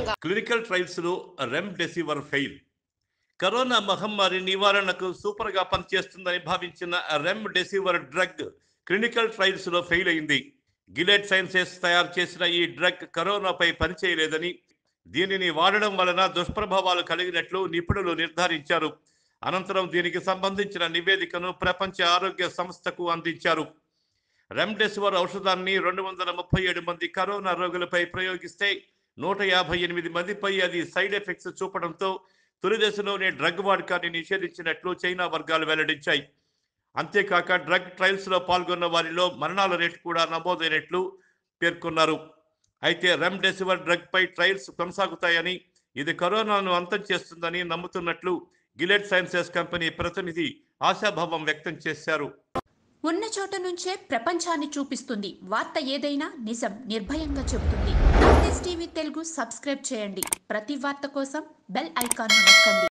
ముఖ్యంగా clinical trials లో remdesivir fail కరోనా మహమ్మారి నివారణకు సూపర్ గా పనిచేస్తుందని భావించిన రెమ్డెసివర్ డ్రగ్ క్లినికల్ ట్రయల్స్ లో ఫెయిల్ అయింది గిలెట్ సైన్సెస్ తయారు చేసిన ఈ డ్రగ్ కరోనాపై పనిచేయలేదని దీనిని వాడడం వలన దుష్ప్రభావాలు కలిగినట్లు నిపుణులు నిర్ధారించారు అనంతరం దీనికి సంబంధించిన నివేదికను ప్రపంచ ఆరోగ్య సంస్థకు అందించారు రెమ్డెసివర్ ఔషధాన్ని రెండు వందల ముప్పై ఏడు మంది కరోనా రోగులపై ప్రయోగిస్తే నూట యాభై ఎనిమిది మందిపై అది సైడ్ ఎఫెక్ట్స్ చూపడంతో తొలి దశలోనే డ్రగ్ వాడకాన్ని నిషేధించినట్లు చైనా వర్గాలు వెల్లడించాయి అంతేకాక డ్రగ్ ట్రయల్స్ లో పాల్గొన్న వారిలో మరణాల రేటు కూడా నమోదైనట్లు పేర్కొన్నారు అయితే రెమ్డెసివర్ డ్రగ్ పై ట్రయల్స్ కొనసాగుతాయని ఇది కరోనాను అంతం చేస్తుందని నమ్ముతున్నట్లు గిలెట్ సైన్సెస్ కంపెనీ ప్రతినిధి ఆశాభావం వ్యక్తం చేశారు ఉన్న చోట నుంచే ప్రపంచాన్ని చూపిస్తుంది వార్త ఏదైనా నిజం నిర్భయంగా చెబుతుంది టీవీ తెలుగు సబ్స్క్రైబ్ చేయండి ప్రతి వార్త కోసం బెల్ ఐకాన్ నొక్కండి